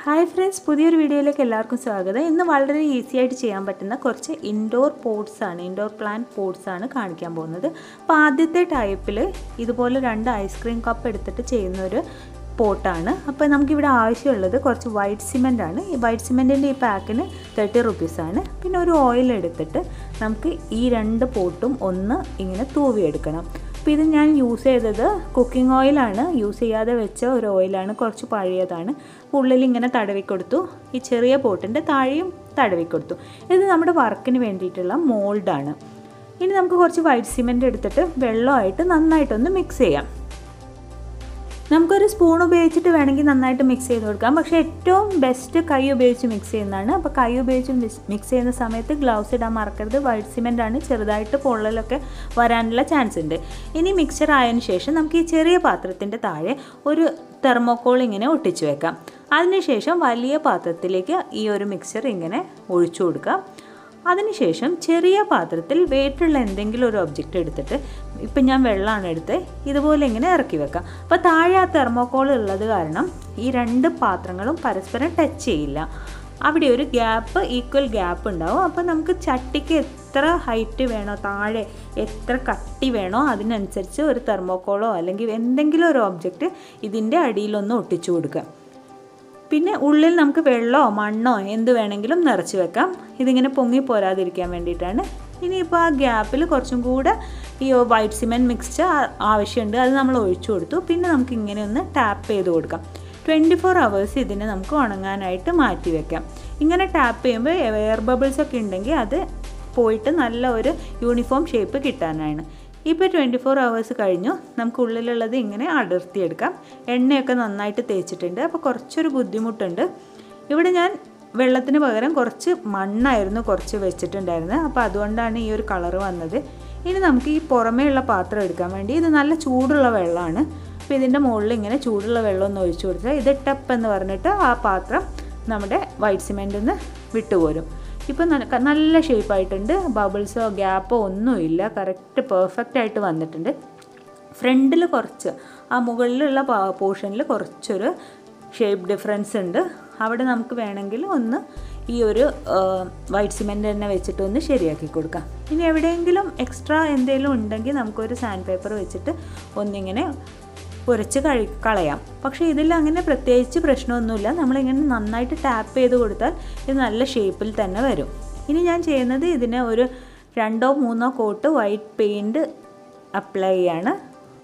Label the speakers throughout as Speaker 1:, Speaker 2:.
Speaker 1: hi friends പുതിയൊരു വീഡിയോയിലേക്ക് എല്ലാവർക്കും സ്വാഗതം ഇന്ന് വളരെ ഈസി ആയിട്ട് ചെയ്യാൻ പറ്റുന്ന കുറച്ച് ഇൻഡോർ പോട്ട്സ് ആണ് ഇൻഡോർ പ്ലാന്റ് പോട്ട്സ് ആണ് കാണിക്കാൻ പോകുന്നത് അപ്പോൾ ആദ്യത്തെ ടൈപ്പിൽ ഇതുപോലെ രണ്ട് ഐസ്ക്രീം കപ്പ് എടുത്തിട്ട് ചെയ്യുന്ന ഒരു പോട്ടാണ് അപ്പോൾ നമുക്കിവിടെ ആവശ്യമുള്ളത് കുറച്ച് വൈറ്റ് സിമെൻ്റ് ആണ് ഈ വൈറ്റ് സിമെൻറ്റിൻ്റെ ഈ പാക്കിന് തേർട്ടി റുപ്പീസാണ് പിന്നെ ഒരു ഓയിൽ എടുത്തിട്ട് നമുക്ക് ഈ രണ്ട് പോട്ടും ഒന്ന് ഇങ്ങനെ തൂവിയെടുക്കണം അപ്പോൾ ഇത് ഞാൻ യൂസ് ചെയ്തത് കുക്കിംഗ് ഓയിലാണ് യൂസ് ചെയ്യാതെ വെച്ച ഒരു ഓയിലാണ് കുറച്ച് പഴയതാണ് ഉള്ളിൽ ഇങ്ങനെ തടവിക്കൊടുത്തു ഈ ചെറിയ പോട്ടിൻ്റെ താഴെയും തടവിക്കൊടുത്തു ഇത് നമ്മുടെ വർക്കിന് വേണ്ടിയിട്ടുള്ള മോൾഡാണ് ഇനി നമുക്ക് കുറച്ച് വൈറ്റ് സിമെൻറ്റ് എടുത്തിട്ട് വെള്ളമായിട്ട് നന്നായിട്ടൊന്ന് മിക്സ് ചെയ്യാം നമുക്കൊരു സ്പൂൺ ഉപയോഗിച്ചിട്ട് വേണമെങ്കിൽ നന്നായിട്ട് മിക്സ് ചെയ്ത് കൊടുക്കാം പക്ഷേ ഏറ്റവും ബെസ്റ്റ് കൈ ഉപയോഗിച്ച് മിക്സ് ചെയ്യുന്നതാണ് അപ്പോൾ കൈ ഉപയോഗിച്ച് മിക്സ് ചെയ്യുന്ന സമയത്ത് ഗ്ലൗസ് ഇടാൻ മറക്കരുത് വൈറ്റ് സിമെൻ്റ് ആണ് ചെറുതായിട്ട് പൊള്ളലൊക്കെ വരാനുള്ള ചാൻസ് ഉണ്ട് ഇനി മിക്സർ ആയതിനു ശേഷം നമുക്ക് ഈ ചെറിയ പാത്രത്തിൻ്റെ താഴെ ഒരു തെർമോക്കോൾ ഇങ്ങനെ ഒട്ടിച്ചു വെക്കാം അതിനുശേഷം വലിയ പാത്രത്തിലേക്ക് ഈ ഒരു മിക്സർ ഇങ്ങനെ ഒഴിച്ചു കൊടുക്കാം അതിനുശേഷം ചെറിയ പാത്രത്തിൽ വെയിറ്റുള്ള എന്തെങ്കിലും ഒരു ഒബ്ജക്റ്റ് എടുത്തിട്ട് ഇപ്പം ഞാൻ വെള്ളമാണ് എടുത്ത് ഇതുപോലെ ഇങ്ങനെ ഇറക്കി വെക്കാം അപ്പോൾ താഴെ ആ തെർമോക്കോൾ ഉള്ളത് കാരണം ഈ രണ്ട് പാത്രങ്ങളും പരസ്പരം ടച്ച് ചെയ്യില്ല അവിടെ ഒരു ഗ്യാപ്പ് ഈക്വൽ ഗ്യാപ്പ് ഉണ്ടാവും അപ്പോൾ നമുക്ക് ചട്ടിക്ക് എത്ര ഹൈറ്റ് വേണോ താഴെ എത്ര കട്ടി വേണോ അതിനനുസരിച്ച് ഒരു തെർമോക്കോളോ അല്ലെങ്കിൽ എന്തെങ്കിലും ഒരു ഒബ്ജക്റ്റ് ഇതിൻ്റെ അടിയിലൊന്ന് ഒട്ടിച്ചു കൊടുക്കുക പിന്നെ ഉള്ളിൽ നമുക്ക് വെള്ളമോ മണ്ണോ എന്ത് വേണമെങ്കിലും നിറച്ച് വെക്കാം ഇതിങ്ങനെ പൊങ്ങി പോരാതിരിക്കാൻ വേണ്ടിയിട്ടാണ് ഇനിയിപ്പോൾ ആ ഗ്യാപ്പിൽ കുറച്ചും കൂടെ ഈ വൈറ്റ് സിമെൻറ്റ് മിക്സ്ചർ ആവശ്യമുണ്ട് അത് നമ്മൾ ഒഴിച്ചു കൊടുത്തു പിന്നെ നമുക്ക് ഇങ്ങനെ ഒന്ന് ടാപ്പ് ചെയ്ത് കൊടുക്കാം ട്വൻറ്റി ഫോർ അവേഴ്സ് ഇതിനെ നമുക്ക് ഉണങ്ങാനായിട്ട് മാറ്റി വെക്കാം ഇങ്ങനെ ടാപ്പ് ചെയ്യുമ്പോൾ എയർ ബബിൾസ് ഒക്കെ ഉണ്ടെങ്കിൽ അത് പോയിട്ട് നല്ല ഒരു യൂണിഫോം ഷേപ്പ് കിട്ടാനാണ് ഇപ്പോൾ ട്വൻറ്റി ഫോർ അവേഴ്സ് കഴിഞ്ഞു നമുക്ക് ഉള്ളിലുള്ളത് ഇങ്ങനെ അടർത്തിയെടുക്കാം എണ്ണയൊക്കെ നന്നായിട്ട് തേച്ചിട്ടുണ്ട് അപ്പോൾ കുറച്ചൊരു ബുദ്ധിമുട്ടുണ്ട് ഇവിടെ ഞാൻ വെള്ളത്തിന് പകരം കുറച്ച് മണ്ണായിരുന്നു കുറച്ച് വെച്ചിട്ടുണ്ടായിരുന്നത് അപ്പോൾ അതുകൊണ്ടാണ് ഈ ഒരു കളറ് വന്നത് ഇനി നമുക്ക് ഈ പുറമേ ഉള്ള പാത്രം എടുക്കാൻ വേണ്ടി ഇത് നല്ല ചൂടുള്ള വെള്ളമാണ് അപ്പോൾ ഇതിൻ്റെ മുകളിൽ ഇങ്ങനെ ചൂടുള്ള വെള്ളം ഒന്ന് ഒഴിച്ചു കൊടുത്താൽ ഇത് ടപ്പ് എന്ന് പറഞ്ഞിട്ട് ആ പാത്രം നമ്മുടെ വൈറ്റ് സിമെൻറ്റിൽ നിന്ന് വിട്ടുപോരും ഇപ്പോൾ നല്ല ഷേപ്പായിട്ടുണ്ട് ബബിൾസോ ഗ്യാപ്പോ ഒന്നുമില്ല കറക്റ്റ് പെർഫെക്റ്റ് ആയിട്ട് വന്നിട്ടുണ്ട് ഫ്രണ്ടിൽ കുറച്ച് ആ മുകളിലുള്ള പോർഷനിൽ കുറച്ചൊരു ഷേപ്പ് ഡിഫറൻസ് ഉണ്ട് അവിടെ നമുക്ക് വേണമെങ്കിൽ ഒന്ന് ഈ ഒരു വൈറ്റ് സിമെൻറ്റ് തന്നെ വെച്ചിട്ട് ഒന്ന് ശരിയാക്കി കൊടുക്കാം ഇനി എവിടെയെങ്കിലും എക്സ്ട്രാ എന്തെങ്കിലും ഉണ്ടെങ്കിൽ നമുക്കൊരു സാൻഡ് പേപ്പർ വെച്ചിട്ട് ഒന്നിങ്ങനെ ഉരച്ച് കഴി കളയാം പക്ഷേ ഇതിൽ അങ്ങനെ പ്രത്യേകിച്ച് പ്രശ്നമൊന്നുമില്ല നമ്മളിങ്ങനെ നന്നായിട്ട് ടാപ്പ് ചെയ്ത് കൊടുത്താൽ ഇത് നല്ല ഷേപ്പിൽ തന്നെ വരും ഇനി ഞാൻ ചെയ്യുന്നത് ഇതിന് ഒരു രണ്ടോ മൂന്നോ കോട്ട് വൈറ്റ് പെയിൻറ്റ് അപ്ലൈ ചെയ്യാണ്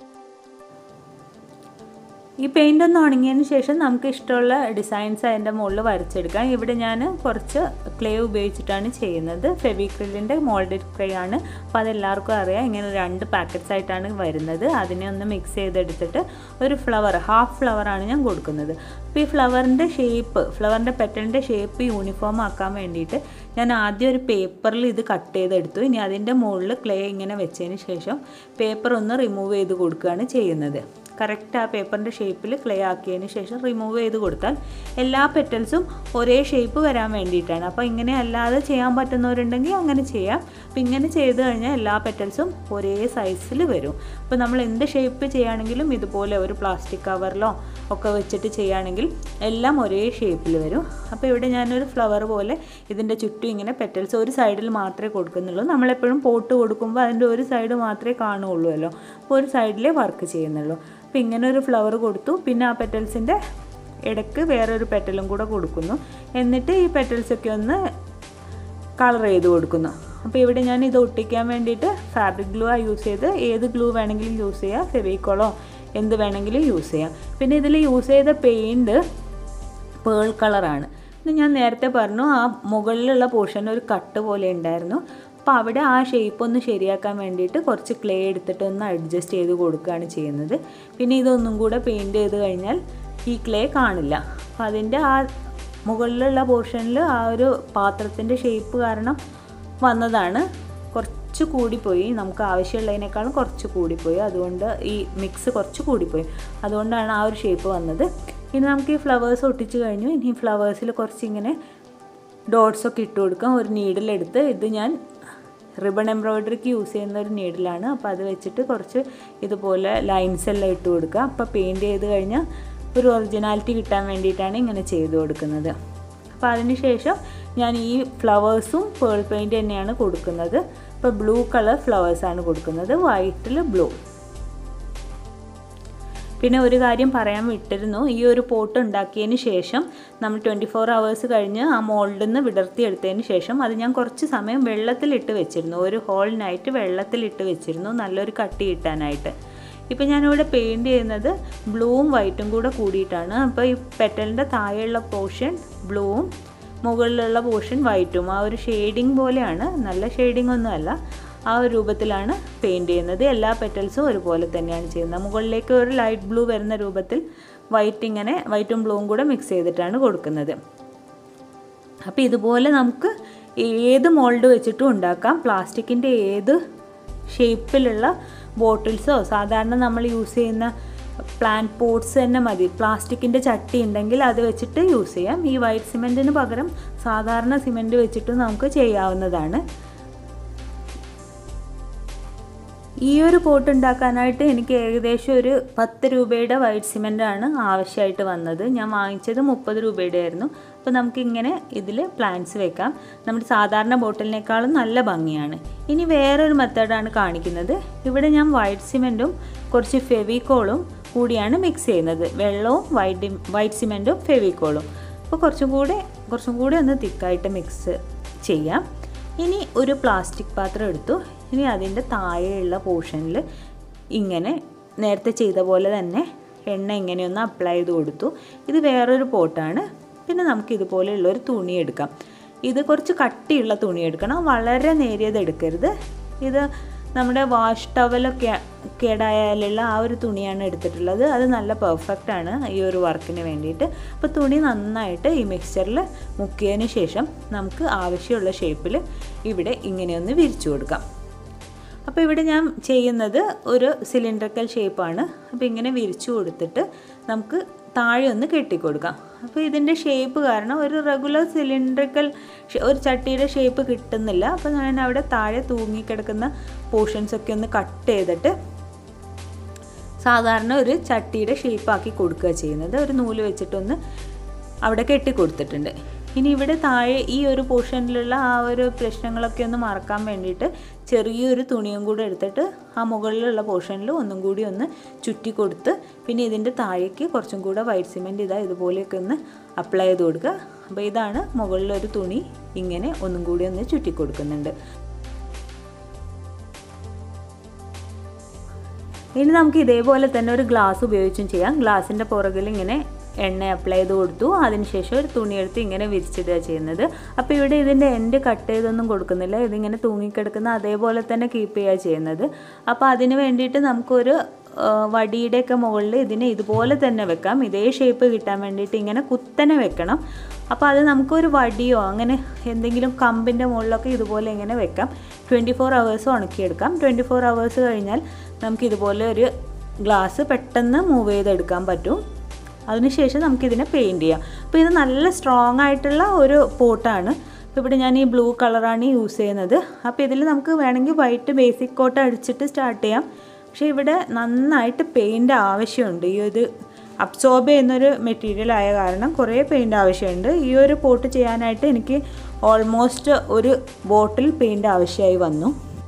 Speaker 1: ഈ പെയിൻ്റ് ഒന്ന് ഉണങ്ങിയതിന് ശേഷം നമുക്ക് ഇഷ്ടമുള്ള ഡിസൈൻസ് അതിൻ്റെ മുകളിൽ വരച്ചെടുക്കാം ഇവിടെ ഞാൻ കുറച്ച് ക്ലേ ഉപയോഗിച്ചിട്ടാണ് ചെയ്യുന്നത് ഫെവിക്രിലിൻ്റെ മോൾഡഡ് ക്ലേ ആണ് അപ്പോൾ അതെല്ലാവർക്കും അറിയാം ഇങ്ങനെ രണ്ട് പാക്കറ്റ്സ് ആയിട്ടാണ് വരുന്നത് അതിനെ ഒന്ന് മിക്സ് ചെയ്തെടുത്തിട്ട് ഒരു ഫ്ലവർ ഹാഫ് ഫ്ലവറാണ് ഞാൻ കൊടുക്കുന്നത് അപ്പോൾ ഈ ഫ്ലവറിൻ്റെ ഷേപ്പ് ഫ്ലവറിൻ്റെ പെറ്റലിൻ്റെ ഷേപ്പ് യൂണിഫോം ആക്കാൻ വേണ്ടിയിട്ട് ഞാൻ ആദ്യം ഒരു പേപ്പറിൽ ഇത് കട്ട് ചെയ്തെടുത്തു ഇനി അതിൻ്റെ മുകളിൽ ക്ലേ ഇങ്ങനെ വെച്ചതിന് ശേഷം പേപ്പർ ഒന്ന് റിമൂവ് ചെയ്ത് കൊടുക്കുകയാണ് ചെയ്യുന്നത് കറക്റ്റ് ആ പേപ്പറിൻ്റെ ഷേപ്പിൽ ക്ലേ ആക്കിയതിന് ശേഷം റിമൂവ് ചെയ്ത് കൊടുത്താൽ എല്ലാ പെറ്റൽസും ഒരേ ഷേപ്പ് വരാൻ വേണ്ടിയിട്ടാണ് അപ്പോൾ ഇങ്ങനെ അല്ലാതെ ചെയ്യാൻ പറ്റുന്നവരുണ്ടെങ്കിൽ അങ്ങനെ ചെയ്യാം അപ്പോൾ ഇങ്ങനെ ചെയ്ത് കഴിഞ്ഞാൽ എല്ലാ പെറ്റൽസും ഒരേ സൈസിൽ വരും അപ്പോൾ നമ്മൾ എന്ത് ഷേപ്പ് ചെയ്യുകയാണെങ്കിലും ഇതുപോലെ ഒരു പ്ലാസ്റ്റിക് കവറിലോ ഒക്കെ വെച്ചിട്ട് ചെയ്യുകയാണെങ്കിൽ എല്ലാം ഒരേ ഷേപ്പിൽ വരും അപ്പോൾ ഇവിടെ ഞാനൊരു ഫ്ലവർ പോലെ ഇതിൻ്റെ ചുറ്റും ഇങ്ങനെ പെറ്റൽസ് ഒരു സൈഡിൽ മാത്രമേ കൊടുക്കുന്നുള്ളൂ നമ്മളെപ്പോഴും പോട്ട് കൊടുക്കുമ്പോൾ അതിൻ്റെ ഒരു സൈഡ് മാത്രമേ കാണുകയുള്ളൂ അപ്പോൾ ഒരു സൈഡിലേ വർക്ക് ചെയ്യുന്നുള്ളൂ അപ്പോൾ ഇങ്ങനെ ഒരു ഫ്ലവർ കൊടുത്തു പിന്നെ ആ പെറ്റൽസിൻ്റെ ഇടയ്ക്ക് വേറൊരു പെറ്റലും കൂടെ കൊടുക്കുന്നു എന്നിട്ട് ഈ പെറ്റൽസൊക്കെ ഒന്ന് കളർ ചെയ്ത് കൊടുക്കുന്നു അപ്പോൾ ഇവിടെ ഞാൻ ഇത് ഒട്ടിക്കാൻ വേണ്ടിയിട്ട് ഫാബ്രിക് ഗ്ലൂ ആ യൂസ് ചെയ്ത് ഏത് ഗ്ലൂ വേണമെങ്കിലും യൂസ് ചെയ്യാം ഫെവിക്കോളോ എന്ത് വേണമെങ്കിലും യൂസ് ചെയ്യാം പിന്നെ ഇതിൽ യൂസ് ചെയ്ത പെയിൻറ്റ് പേൾ കളറാണ് ഇത് ഞാൻ നേരത്തെ പറഞ്ഞു ആ മുകളിലുള്ള പോർഷൻ ഒരു കട്ട് പോലെ ഉണ്ടായിരുന്നു അപ്പോൾ അവിടെ ആ ഷേപ്പ് ഒന്ന് ശരിയാക്കാൻ വേണ്ടിയിട്ട് കുറച്ച് ക്ലേ എടുത്തിട്ട് ഒന്ന് അഡ്ജസ്റ്റ് ചെയ്ത് കൊടുക്കുകയാണ് ചെയ്യുന്നത് പിന്നെ ഇതൊന്നും കൂടെ പെയിൻറ്റ് ചെയ്ത് കഴിഞ്ഞാൽ ഈ ക്ലേ കാണില്ല അപ്പോൾ അതിൻ്റെ ആ മുകളിലുള്ള പോർഷനിൽ ആ ഒരു പാത്രത്തിൻ്റെ ഷേപ്പ് കാരണം വന്നതാണ് കുറച്ച് കൂടിപ്പോയി നമുക്ക് ആവശ്യമുള്ളതിനേക്കാളും കുറച്ച് കൂടിപ്പോയി അതുകൊണ്ട് ഈ മിക്സ് കുറച്ച് കൂടിപ്പോയി അതുകൊണ്ടാണ് ആ ഒരു ഷേപ്പ് വന്നത് ഇനി നമുക്ക് ഈ ഫ്ലവേഴ്സ് ഒട്ടിച്ച് കഴിഞ്ഞു ഇനി ഫ്ലവേഴ്സിൽ കുറച്ച് ഇങ്ങനെ ഡോട്ട്സ് ഒക്കെ ഇട്ട് കൊടുക്കാം ഒരു നീഡിലെടുത്ത് ഇത് ഞാൻ റിബൺ എംബ്രോയ്ഡറിക്ക് യൂസ് ചെയ്യുന്ന ഒരു നീഡിലാണ് അപ്പോൾ അത് വെച്ചിട്ട് കുറച്ച് ഇതുപോലെ ലൈൻസ് എല്ലാം ഇട്ട് കൊടുക്കുക അപ്പോൾ പെയിൻറ്റ് ചെയ്ത് കഴിഞ്ഞാൽ ഒരു ഒറിജിനാലിറ്റി കിട്ടാൻ വേണ്ടിയിട്ടാണ് ഇങ്ങനെ ചെയ്തു കൊടുക്കുന്നത് അപ്പോൾ അതിന് ശേഷം ഞാൻ ഈ ഫ്ലവേഴ്സും പേൾ പെയിൻറ്റ് തന്നെയാണ് കൊടുക്കുന്നത് ഇപ്പോൾ ബ്ലൂ കളർ ഫ്ലവേഴ്സാണ് കൊടുക്കുന്നത് വൈറ്റിൽ ബ്ലൂ പിന്നെ ഒരു കാര്യം പറയാൻ വിട്ടിരുന്നു ഈ ഒരു പോട്ട് ഉണ്ടാക്കിയതിന് ശേഷം നമ്മൾ ട്വൻറ്റി ഫോർ അവേഴ്സ് കഴിഞ്ഞ് ആ മോൾഡിൽ നിന്ന് വിടർത്തിയെടുത്തതിന് ശേഷം അത് ഞാൻ കുറച്ച് സമയം വെള്ളത്തിലിട്ട് വെച്ചിരുന്നു ഒരു ഹോളിനായിട്ട് വെള്ളത്തിലിട്ട് വെച്ചിരുന്നു നല്ലൊരു കട്ടി കിട്ടാനായിട്ട് ഇപ്പം ഞാനിവിടെ പെയിൻറ് ചെയ്യുന്നത് ബ്ലൂവും വൈറ്റും കൂടെ കൂടിയിട്ടാണ് അപ്പോൾ ഈ പെറ്റലിൻ്റെ താഴെയുള്ള പോർഷൻ ബ്ലൂവും മുകളിലുള്ള പോർഷൻ വൈറ്റും ആ ഒരു ഷെയ്ഡിങ് പോലെയാണ് നല്ല ഷെയ്ഡിംഗ് ഒന്നുമല്ല ആ ഒരു രൂപത്തിലാണ് പെയിൻറ് ചെയ്യുന്നത് എല്ലാ പെറ്റൽസും ഒരുപോലെ തന്നെയാണ് ചെയ്യുന്നത് മുകളിലേക്ക് ഒരു ലൈറ്റ് ബ്ലൂ വരുന്ന രൂപത്തിൽ വൈറ്റ് ഇങ്ങനെ വൈറ്റും ബ്ലൂവും കൂടെ മിക്സ് ചെയ്തിട്ടാണ് കൊടുക്കുന്നത് അപ്പോൾ ഇതുപോലെ നമുക്ക് ഏത് മോൾഡ് വെച്ചിട്ടും ഉണ്ടാക്കാം പ്ലാസ്റ്റിക്കിൻ്റെ ഏത് ഷേപ്പിലുള്ള ബോട്ടിൽസോ സാധാരണ നമ്മൾ യൂസ് ചെയ്യുന്ന പ്ലാന്റ് പോട്ട്സ് തന്നെ മതി പ്ലാസ്റ്റിക്കിൻ്റെ ചട്ടി ഉണ്ടെങ്കിൽ അത് വെച്ചിട്ട് യൂസ് ചെയ്യാം ഈ വൈറ്റ് സിമെൻറ്റിന് പകരം സാധാരണ സിമെൻറ്റ് വെച്ചിട്ട് നമുക്ക് ചെയ്യാവുന്നതാണ് ഈ ഒരു പോട്ട് ഉണ്ടാക്കാനായിട്ട് എനിക്ക് ഏകദേശം ഒരു പത്ത് രൂപയുടെ വൈറ്റ് സിമെൻ്റ് ആണ് ആവശ്യമായിട്ട് വന്നത് ഞാൻ വാങ്ങിച്ചത് മുപ്പത് രൂപയുടെ ആയിരുന്നു അപ്പോൾ നമുക്കിങ്ങനെ ഇതിൽ പ്ലാന്റ്സ് വെക്കാം നമ്മുടെ സാധാരണ ബോട്ടിലിനേക്കാളും നല്ല ഭംഗിയാണ് ഇനി വേറൊരു മെത്തേഡാണ് കാണിക്കുന്നത് ഇവിടെ ഞാൻ വൈറ്റ് സിമെൻറ്റും കുറച്ച് ഫെവിക്കോളും കൂടിയാണ് മിക്സ് ചെയ്യുന്നത് വെള്ളവും വൈറ്റ് വൈറ്റ് സിമെൻറ്റും ഫെവിക്കോളും അപ്പോൾ കുറച്ചും കൂടെ കുറച്ചും കൂടെ ഒന്ന് തിക്കായിട്ട് മിക്സ് ചെയ്യാം ഇനി ഒരു പ്ലാസ്റ്റിക് പാത്രം എടുത്തു ഇനി അതിൻ്റെ താഴെയുള്ള പോർഷനിൽ ഇങ്ങനെ നേരത്തെ ചെയ്ത പോലെ തന്നെ എണ്ണ ഇങ്ങനെയൊന്ന് അപ്ലൈ ചെയ്ത് കൊടുത്തു ഇത് വേറൊരു പോട്ടാണ് പിന്നെ നമുക്ക് ഇതുപോലെയുള്ള ഒരു തുണി എടുക്കാം ഇത് കുറച്ച് കട്ടിയുള്ള തുണി എടുക്കണം വളരെ നേരിയത് എടുക്കരുത് ഇത് നമ്മുടെ വാഷ് ടവലൊക്കെ കേടായാലുള്ള ആ ഒരു തുണിയാണ് എടുത്തിട്ടുള്ളത് അത് നല്ല പെർഫെക്റ്റ് ആണ് ഈ ഒരു വർക്കിന് വേണ്ടിയിട്ട് അപ്പോൾ തുണി നന്നായിട്ട് ഈ മിക്സ്ചറിൽ മുക്കിയതിന് ശേഷം നമുക്ക് ആവശ്യമുള്ള ഷേപ്പിൽ ഇവിടെ ഇങ്ങനെയൊന്ന് വിരിച്ചു കൊടുക്കാം അപ്പോൾ ഇവിടെ ഞാൻ ചെയ്യുന്നത് ഒരു സിലിണ്ടറിക്കൽ ഷേപ്പാണ് അപ്പോൾ ഇങ്ങനെ വിരിച്ചു കൊടുത്തിട്ട് നമുക്ക് താഴെ ഒന്ന് കെട്ടിക്കൊടുക്കാം അപ്പോൾ ഇതിൻ്റെ ഷേപ്പ് കാരണം ഒരു റെഗുലർ സിലിണ്ടറിക്കൽ ഒരു ചട്ടിയുടെ ഷേപ്പ് കിട്ടുന്നില്ല അപ്പോൾ ഞാൻ അവിടെ താഴെ തൂങ്ങിക്കിടക്കുന്ന പോർഷൻസ് ഒക്കെ ഒന്ന് കട്ട് ചെയ്തിട്ട് സാധാരണ ഒരു ചട്ടിയുടെ ഷേപ്പാക്കി കൊടുക്കുക ചെയ്യുന്നത് ഒരു നൂല് വെച്ചിട്ടൊന്ന് അവിടെ കെട്ടി കൊടുത്തിട്ടുണ്ട് ഇനി ഇവിടെ താഴെ ഈ ഒരു പോർഷനിലുള്ള ആ ഒരു പ്രശ്നങ്ങളൊക്കെ ഒന്ന് മറക്കാൻ വേണ്ടിയിട്ട് ചെറിയൊരു തുണിയും കൂടെ എടുത്തിട്ട് ആ മുകളിലുള്ള പോർഷനിൽ ഒന്നും കൂടി ഒന്ന് ചുറ്റി കൊടുത്ത് പിന്നെ ഇതിൻ്റെ താഴേക്ക് കുറച്ചും കൂടെ വൈറ്റ് സിമെൻറ്റ് ഇതാ ഇതുപോലെയൊക്കെ ഒന്ന് അപ്ലൈ ചെയ്ത് കൊടുക്കുക അപ്പോൾ ഇതാണ് മുകളിലൊരു തുണി ഇങ്ങനെ ഒന്നും കൂടി ഒന്ന് ചുറ്റി കൊടുക്കുന്നുണ്ട് ഇനി നമുക്ക് ഇതേപോലെ തന്നെ ഒരു ഗ്ലാസ് ഉപയോഗിച്ചും ചെയ്യാം ഗ്ലാസിൻ്റെ പുറകിൽ ഇങ്ങനെ എണ്ണ അപ്ലൈ ചെയ്ത് കൊടുത്തു അതിനുശേഷം ഒരു തുണിയെടുത്ത് ഇങ്ങനെ വിരിച്ചിടുക ചെയ്യുന്നത് അപ്പോൾ ഇവിടെ ഇതിൻ്റെ എൻഡ് കട്ട് ചെയ്തൊന്നും കൊടുക്കുന്നില്ല ഇതിങ്ങനെ തൂങ്ങിക്കിടക്കുന്ന അതേപോലെ തന്നെ കീപ്പ് ചെയ്യുക ചെയ്യുന്നത് അപ്പോൾ അതിന് വേണ്ടിയിട്ട് നമുക്കൊരു വടിയുടെയൊക്കെ മുകളിൽ ഇതിനെ ഇതുപോലെ തന്നെ വെക്കാം ഇതേ ഷേപ്പ് കിട്ടാൻ വേണ്ടിയിട്ട് ഇങ്ങനെ കുത്തനെ വെക്കണം അപ്പോൾ അത് നമുക്കൊരു വടിയോ അങ്ങനെ എന്തെങ്കിലും കമ്പിൻ്റെ മുകളിലൊക്കെ ഇതുപോലെ ഇങ്ങനെ വെക്കാം ട്വൻറ്റി ഫോർ അവേഴ്സ് ഉണക്കിയെടുക്കാം ട്വൻറ്റി ഫോർ അവേഴ്സ് കഴിഞ്ഞാൽ നമുക്ക് ഇതുപോലെ ഒരു ഗ്ലാസ് പെട്ടെന്ന് മൂവ് ചെയ്തെടുക്കാൻ പറ്റും അതിനുശേഷം നമുക്കിതിനെ പെയിൻറ്റ് ചെയ്യാം അപ്പോൾ ഇത് നല്ല സ്ട്രോങ് ആയിട്ടുള്ള ഒരു പോട്ടാണ് അപ്പോൾ ഇവിടെ ഞാൻ ഈ ബ്ലൂ കളറാണ് യൂസ് ചെയ്യുന്നത് അപ്പോൾ ഇതിൽ നമുക്ക് വേണമെങ്കിൽ വൈറ്റ് ബേസിക് കോട്ട് അടിച്ചിട്ട് സ്റ്റാർട്ട് ചെയ്യാം പക്ഷേ ഇവിടെ നന്നായിട്ട് പെയിൻ്റ് ആവശ്യമുണ്ട് ഈ ഒരു അബ്സോർബ് ചെയ്യുന്നൊരു മെറ്റീരിയൽ ആയ കാരണം കുറേ പെയിൻ്റ് ആവശ്യമുണ്ട് ഈ ഒരു പോട്ട് ചെയ്യാനായിട്ട് എനിക്ക് ഓൾമോസ്റ്റ് ഒരു ബോട്ടിൽ പെയിൻ്റ് ആവശ്യമായി വന്നു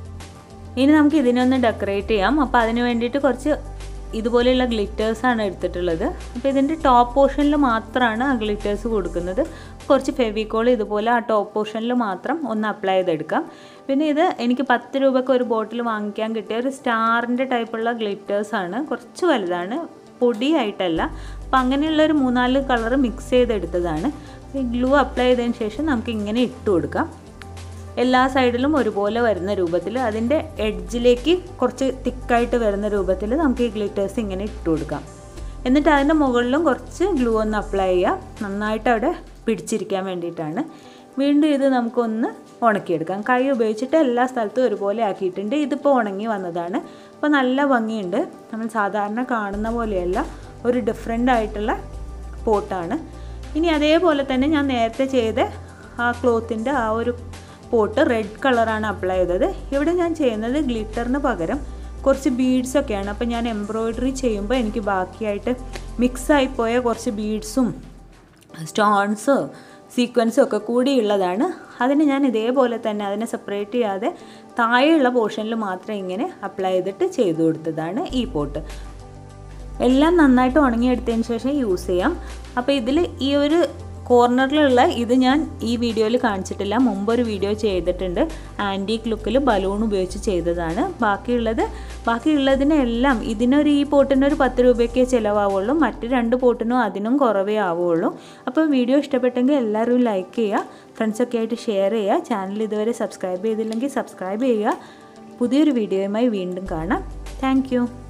Speaker 1: ഇനി നമുക്ക് ഇതിനൊന്ന് ഡെക്കറേറ്റ് ചെയ്യാം അപ്പോൾ അതിന് വേണ്ടിയിട്ട് കുറച്ച് ഇതുപോലെയുള്ള ഗ്ലിറ്റേഴ്സാണ് എടുത്തിട്ടുള്ളത് അപ്പോൾ ഇതിൻ്റെ ടോപ്പ് പോർഷനിൽ മാത്രമാണ് ആ ഗ്ലിറ്റേഴ്സ് കൊടുക്കുന്നത് കുറച്ച് ഫെവിക്കോൾ ഇതുപോലെ ആ ടോപ്പ് പോർഷനിൽ മാത്രം ഒന്ന് അപ്ലൈ ചെയ്തെടുക്കാം പിന്നെ ഇത് എനിക്ക് പത്ത് രൂപയ്ക്ക് ഒരു ബോട്ടിൽ വാങ്ങിക്കാൻ കിട്ടിയ ഒരു സ്റ്റാറിൻ്റെ ടൈപ്പുള്ള ഗ്ലിറ്റേഴ്സാണ് കുറച്ച് വലുതാണ് പൊടിയായിട്ടല്ല അപ്പോൾ അങ്ങനെയുള്ള ഒരു മൂന്നാല് കളർ മിക്സ് ചെയ്തെടുത്തതാണ് ഈ ഗ്ലൂ അപ്ലൈ ചെയ്തതിന് ശേഷം നമുക്ക് ഇങ്ങനെ ഇട്ട് കൊടുക്കാം എല്ലാ സൈഡിലും ഒരുപോലെ വരുന്ന രൂപത്തിൽ അതിൻ്റെ എഡ്ജിലേക്ക് കുറച്ച് തിക്കായിട്ട് വരുന്ന രൂപത്തിൽ നമുക്ക് ഈ ഗ്ലിറ്റേഴ്സ് ഇങ്ങനെ ഇട്ട് കൊടുക്കാം എന്നിട്ട് അതിൻ്റെ മുകളിലും കുറച്ച് ഗ്ലൂ ഒന്ന് അപ്ലൈ ചെയ്യാം നന്നായിട്ട് അവിടെ പിടിച്ചിരിക്കാൻ വേണ്ടിയിട്ടാണ് വീണ്ടും ഇത് നമുക്കൊന്ന് ഉണക്കിയെടുക്കാം കൈ ഉപയോഗിച്ചിട്ട് എല്ലാ സ്ഥലത്തും ഒരുപോലെ ആക്കിയിട്ടുണ്ട് ഇതിപ്പോൾ ഉണങ്ങി വന്നതാണ് അപ്പോൾ നല്ല ഭംഗിയുണ്ട് നമ്മൾ സാധാരണ കാണുന്ന പോലെയല്ല ഒരു ഡിഫറെൻ്റ് ആയിട്ടുള്ള പോട്ടാണ് ഇനി അതേപോലെ തന്നെ ഞാൻ നേരത്തെ ചെയ്ത ആ ക്ലോത്തിൻ്റെ ആ ഒരു പോട്ട് റെഡ് കളറാണ് അപ്ലൈ ചെയ്തത് ഇവിടെ ഞാൻ ചെയ്യുന്നത് ഗ്ലിറ്ററിന് പകരം കുറച്ച് ബീഡ്സ് ഒക്കെയാണ് അപ്പോൾ ഞാൻ എംബ്രോയ്ഡറി ചെയ്യുമ്പോൾ എനിക്ക് ബാക്കിയായിട്ട് മിക്സായി പോയ കുറച്ച് ബീഡ്സും സ്റ്റോൺസ് സീക്വൻസും ഒക്കെ കൂടിയുള്ളതാണ് അതിന് ഞാൻ ഇതേപോലെ തന്നെ അതിനെ സെപ്പറേറ്റ് ചെയ്യാതെ താഴെയുള്ള പോർഷനിൽ മാത്രം ഇങ്ങനെ അപ്ലൈ ചെയ്തിട്ട് ചെയ്തു കൊടുത്തതാണ് ഈ പോട്ട് എല്ലാം നന്നായിട്ട് ഉണങ്ങിയെടുത്തതിന് ശേഷം യൂസ് ചെയ്യാം അപ്പോൾ ഇതിൽ ഈ ഒരു കോർണറിലുള്ള ഇത് ഞാൻ ഈ വീഡിയോയിൽ കാണിച്ചിട്ടില്ല മുമ്പൊരു വീഡിയോ ചെയ്തിട്ടുണ്ട് ആൻറ്റീക്ക് ലുക്കിൽ ബലൂൺ ഉപയോഗിച്ച് ചെയ്തതാണ് ബാക്കിയുള്ളത് ബാക്കിയുള്ളതിനെല്ലാം ഇതിനൊരു ഈ പോട്ടിനൊരു പത്ത് രൂപയ്ക്കേ ചിലവാവുള്ളൂ മറ്റ് രണ്ട് പോട്ടിനും അതിനും കുറവേ ആവുള്ളൂ അപ്പോൾ വീഡിയോ ഇഷ്ടപ്പെട്ടെങ്കിൽ എല്ലാവരും ലൈക്ക് ചെയ്യുക ഫ്രണ്ട്സൊക്കെ ആയിട്ട് ഷെയർ ചെയ്യുക ചാനൽ ഇതുവരെ സബ്സ്ക്രൈബ് ചെയ്തില്ലെങ്കിൽ സബ്സ്ക്രൈബ് ചെയ്യുക പുതിയൊരു വീഡിയോയുമായി വീണ്ടും കാണാം താങ്ക്